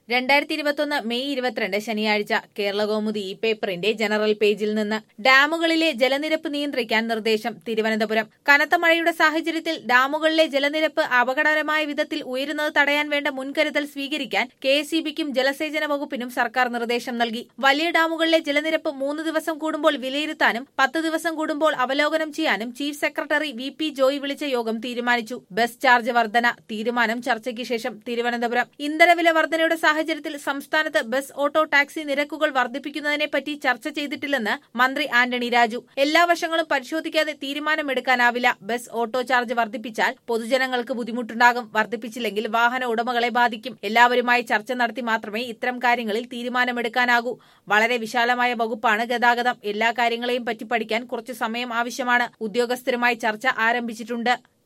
രണ്ടായിരത്തി ഇരുപത്തൊന്ന് മെയ് ഇരുപത്തിരണ്ട് ശനിയാഴ്ച കേരളകൗമുദി ഈ പേപ്പറിന്റെ ജനറൽ പേജിൽ നിന്ന് ഡാമുകളിലെ ജലനിരപ്പ് നിയന്ത്രിക്കാൻ നിർദ്ദേശം തിരുവനന്തപുരം കനത്ത മഴയുടെ സാഹചര്യത്തിൽ ഡാമുകളിലെ ജലനിരപ്പ് അപകടകരമായ വിധത്തിൽ ഉയരുന്നത് തടയാൻ വേണ്ട മുൻകരുതൽ സ്വീകരിക്കാൻ കെ എസ് ജലസേചന വകുപ്പിനും സർക്കാർ നിർദ്ദേശം നൽകി വലിയ ഡാമുകളിലെ ജലനിരപ്പ് മൂന്ന് ദിവസം കൂടുമ്പോൾ വിലയിരുത്താനും പത്ത് ദിവസം കൂടുമ്പോൾ അവലോകനം ചെയ്യാനും chief secretary V P Joy വിളിച്ച യോഗം തീരുമാനിച്ചു ബസ് ചാർജ് വർധന തീരുമാനം ചർച്ചയ്ക്ക് ശേഷം തിരുവനന്തപുരം ഇന്ധനവില വർധനയുടെ സാഹചര്യത്തിൽ സംസ്ഥാനത്ത് ബസ് ഓട്ടോ ടാക്സി നിരക്കുകൾ വർദ്ധിപ്പിക്കുന്നതിനെപ്പറ്റി ചർച്ച ചെയ്തിട്ടില്ലെന്ന് മന്ത്രി ആന്റണി രാജു എല്ലാ വശങ്ങളും പരിശോധിക്കാതെ തീരുമാനമെടുക്കാനാവില്ല ബസ് ഓട്ടോ ചാർജ് വർദ്ധിപ്പിച്ചാൽ പൊതുജനങ്ങൾക്ക് ബുദ്ധിമുട്ടുണ്ടാകും വർദ്ധിപ്പിച്ചില്ലെങ്കിൽ വാഹന ഉടമകളെ ബാധിക്കും എല്ലാവരുമായി ചർച്ച നടത്തി മാത്രമേ ഇത്തരം കാര്യങ്ങളിൽ തീരുമാനമെടുക്കാനാകൂ വളരെ വിശാലമായ വകുപ്പാണ് ഗതാഗതം എല്ലാ കാര്യങ്ങളെയും പറ്റി പഠിക്കാൻ കുറച്ച് സമയം ആവശ്യമാണ് ഉദ്യോഗസ്ഥരുമായി ചർച്ച ആരംഭിച്ചിട്ടുണ്ട്